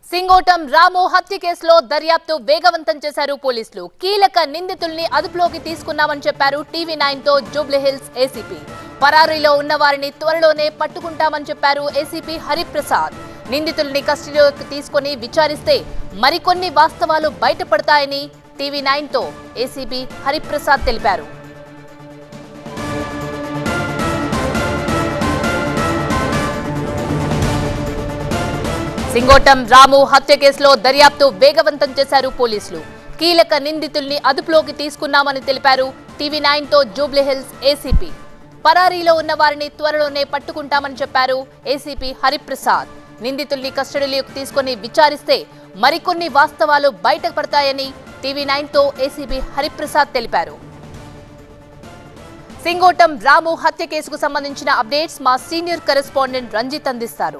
సింగోటం రాము హత్య కేసులో దర్యాప్తు వేగవంతం చేశారు పోలీసులు కీలక నిందితుల్ని అదుపులోకి తీసుకున్నామని చెప్పారు టీవీ నైన్ తో జూబ్లీహిల్స్ ఏసీపీ పరారీలో ఉన్న వారిని త్వరలోనే పట్టుకుంటామని చెప్పారు ఏసీపీ హరిప్రసాద్ నిందితుల్ని కస్టడీలోకి తీసుకుని విచారిస్తే మరికొన్ని వాస్తవాలు బయటపడతాయని టీవీ నైన్ తో ఏసీపీ హరిప్రసాద్ తెలిపారు సింగోటం రాము హత్య కేసులో దర్యాప్తు వేగవంతం చేశారు పోలీసులు కీలక నిందితుల్ని అదుపులోకి తీసుకున్నామని తెలిపారు టీవీ నైన్ తో జూబ్లీహిల్స్ ఏసీపీ పరారీలో ఉన్న వారిని త్వరలోనే పట్టుకుంటామని చెప్పారు ఏసీపీ హరిప్రసాద్ నిందితుల్ని కస్టడీలోకి తీసుకుని విచారిస్తే మరికొన్ని వాస్తవాలు బయటపడతాయని టీవీ నైన్ తో ఏసీపీ హరిప్రసాద్ తెలిపారు సింగోటం రాము హత్య కేసుకు సంబంధించిన అప్డేట్స్ మా సీనియర్ కరెస్పాండెంట్ రంజిత్ అందిస్తారు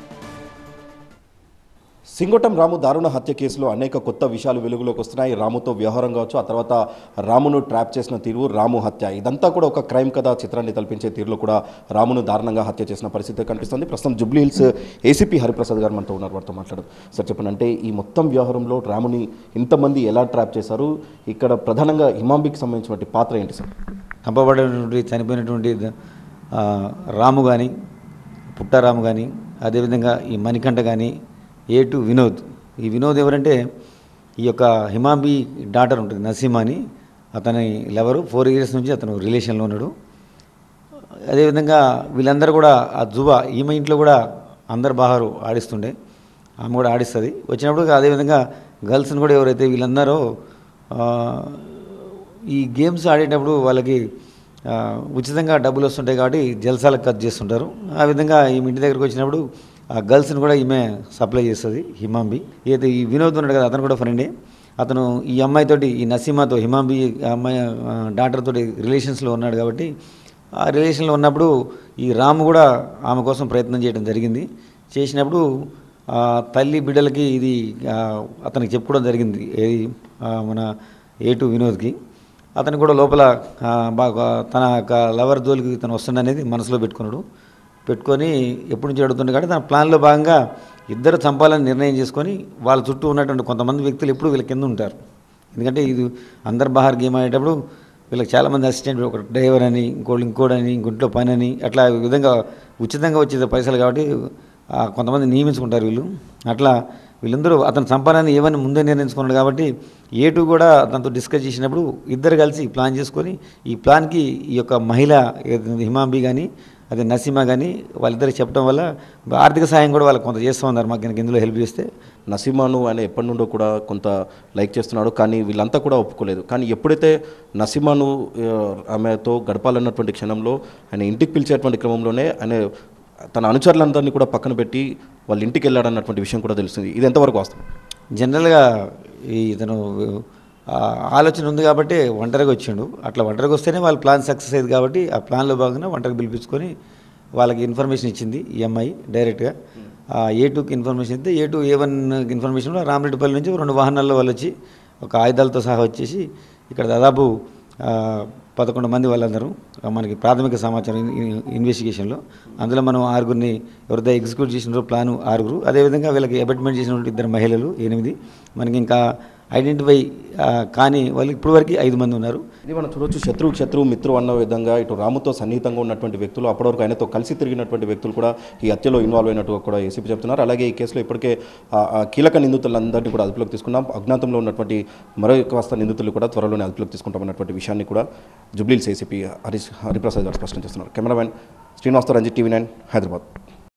సింగోటం రాము దారుణ హత్య కేసులో అనేక కొత్త విషయాలు వెలుగులోకి వస్తున్నాయి రాముతో వ్యవహారం కావచ్చు ఆ తర్వాత రామును ట్రాప్ చేసిన తీరు రాము హత్య ఇదంతా కూడా ఒక క్రైమ్ కథ చిత్రాన్ని తలపించే తీరులో కూడా రామును దారుణంగా హత్య చేసిన పరిస్థితి కనిపిస్తుంది ప్రస్తుతం జుబ్లీ హిల్స్ ఏసీపీ హరిప్రసాద్ గారు మనతో ఉన్నారు వారితో మాట్లాడు సార్ చెప్పండి అంటే ఈ మొత్తం వ్యవహారంలో రాముని ఇంతమంది ఎలా ట్రాప్ చేశారు ఇక్కడ ప్రధానంగా హిమాంబికి సంబంధించినటువంటి పాత్ర ఏంటి సార్ చంపబడినటువంటి చనిపోయినటువంటి ఆ, రాము కానీ పుట్టారాము కానీ అదేవిధంగా ఈ మణికంఠ కానీ ఏ టు వినోద్ ఈ వినోద్ ఎవరంటే ఈ యొక్క హిమాంబి డాటర్ ఉంటుంది నసీమా అని అతని లెవరు ఫోర్ ఇయర్స్ నుంచి అతను రిలేషన్లో ఉన్నాడు అదేవిధంగా వీళ్ళందరూ కూడా ఆ జుబా ఈమె ఇంట్లో కూడా అందరు బాహారు ఆడిస్తుండే ఆమె కూడా ఆడిస్తుంది వచ్చినప్పుడు అదేవిధంగా గర్ల్స్ని కూడా ఎవరైతే వీళ్ళందరూ ఆ, ఈ గేమ్స్ ఆడేటప్పుడు వాళ్ళకి ఆ, ఉచితంగా డబ్బులు వస్తుంటాయి కాబట్టి జల్సాలకు ఖర్చు చేస్తుంటారు ఆ విధంగా ఈమె ఇంటి దగ్గరికి వచ్చినప్పుడు ఆ గర్ల్స్ని కూడా ఈమె సప్లై చేస్తుంది హిమాంబి అయితే ఈ వినోద్ ఉన్నాడు కదా అతను కూడా ఫ్రెండే అతను ఈ అమ్మాయితోటి ఈ నసీమాతో హిమాంబి ఆ అమ్మాయి ఆ, డాటర్ తోటి రిలేషన్స్లో ఉన్నాడు కాబట్టి ఆ రిలేషన్లో ఉన్నప్పుడు ఈ రాము కూడా ఆమె కోసం ప్రయత్నం చేయడం జరిగింది చేసినప్పుడు ఆ, తల్లి బిడ్డలకి ఇది ఆ, అతనికి చెప్పుకోవడం జరిగింది ఏది ఆ, మన ఏ టు వినోద్కి అతను కూడా లోపల ఆ, బాగా తన యొక్క లవర్ జోలికి తను వస్తుండనేది మనసులో పెట్టుకున్నాడు పెట్టుకొని ఎప్పటి నుంచి అడుగుతుండే కాబట్టి తన ప్లాన్లో భాగంగా ఇద్దరు చంపాలని నిర్ణయం చేసుకొని వాళ్ళ చుట్టూ ఉన్నటువంటి కొంతమంది వ్యక్తులు ఎప్పుడు వీళ్ళ కింద ఉంటారు ఎందుకంటే ఇది అందరు బహార్ గేమ్ ఆడేటప్పుడు వీళ్ళకి చాలామంది అసిస్టెంట్ ఒక డ్రైవర్ అని ఇంకోటి ఇంకోడని ఇంకొంట్లో పని అని అట్లా ఈ విధంగా ఉచితంగా వచ్చే పైసలు కాబట్టి ఆ, కొంతమంది నియమించుకుంటారు వీళ్ళు అట్లా వీళ్ళందరూ అతను సంపాదన ఏమని ముందే నిర్ణయించుకున్నాడు కాబట్టి ఏ టూ కూడా అతనితో డిస్కస్ చేసినప్పుడు ఇద్దరు కలిసి ప్లాన్ చేసుకొని ఈ ప్లాన్కి ఈ యొక్క మహిళ ఏదైతే హిమాంబి కానీ అదే నసీమా కానీ వాళ్ళిద్దరికి చెప్పడం వల్ల ఆర్థిక సాయం కూడా వాళ్ళకి కొంత చేస్తూ ఉన్నారు మాకు కనుక ఇందులో హెల్ప్ చేస్తే నసీమాను ఆయన ఎప్పటి నుండో కూడా కొంత లైక్ చేస్తున్నాడు కానీ వీళ్ళంతా కూడా ఒప్పుకోలేదు కానీ ఎప్పుడైతే నసీమాను ఆ, ఆమెతో గడపాలన్నటువంటి క్షణంలో ఆయన ఇంటికి పిలిచేటువంటి క్రమంలోనే ఆయన తన అనుచరులందరినీ కూడా పక్కన పెట్టి వాళ్ళ ఇంటికి వెళ్ళాడన్నటువంటి విషయం కూడా తెలుస్తుంది ఇది ఎంతవరకు వాస్తవం జనరల్గా ఈ ఇతను ఆ ఆలోచన ఉంది కాబట్టి ఒంటరిగా వచ్చిండు అట్లా ఒంటరిగా వస్తేనే వాళ్ళ ప్లాన్ సక్సెస్ అయ్యింది కాబట్టి ఆ ప్లాన్లో భాగంగా ఒంటరికి పిలిపించుకొని వాళ్ళకి ఇన్ఫర్మేషన్ ఇచ్చింది ఈ అమ్మాయి డైరెక్ట్గా ఏ టూకి ఇన్ఫర్మేషన్ ఇస్తే A two A one information Ramareddipalli నుంచి రెండు వాహనాల్లో వాళ్ళు వచ్చి ఒక ఆయుధాలతో సహా వచ్చేసి ఇక్కడ దాదాపు ఆ, పదకొండు మంది వాళ్ళందరూ ఆ, మనకి ప్రాథమిక సమాచారం ఇన్- ఇన్- ఇన్వెస్టిగేషన్లో అందులో మనం ఆరుగురిని ఎవరితో ఎగ్జిక్యూట్ చేసినారో ప్లాను ఆరుగురు అదేవిధంగా వీళ్ళకి అబెట్మెంట్ చేసినటువంటి ఇద్దరు మహిళలు ఎనిమిది మనకి ఇంకా ఐడెంటిఫై ఆ, కానీ వాళ్ళు ఇప్పటివరకు ఐదు మంది ఉన్నారు ఇది మనం చూడొచ్చు శత్రువు శత్రువు మిత్రువు అన్న విధంగా ఇటు రాముతో సన్నిహితంగా ఉన్నటువంటి వ్యక్తులు అప్పటివరకు ఆయనతో కలిసి తిరిగినటువంటి వ్యక్తులు కూడా ఈ హత్యలో ఇన్వాల్వ్ అయినట్టుగా కూడా ఏసీపీ చెప్తున్నారు అలాగే ఈ కేసులో ఇప్పటికే ఆ, ఆ కీలక నిందితులందరినీ కూడా అదుపులోకి తీసుకున్నాం అజ్ఞాతంలో ఉన్నటువంటి మరో కాస్త నిందితులు కూడా త్వరలోనే అదుపులోకి తీసుకుంటామన్నటువంటి విషయాన్ని కూడా జుబ్లీల్స్ ఏసీపీ హరీష్ హరిప్రసాద్ గారు స్పష్టం చేస్తున్నారు cameraman Srinivasa Ranjith TV nine Hyderabad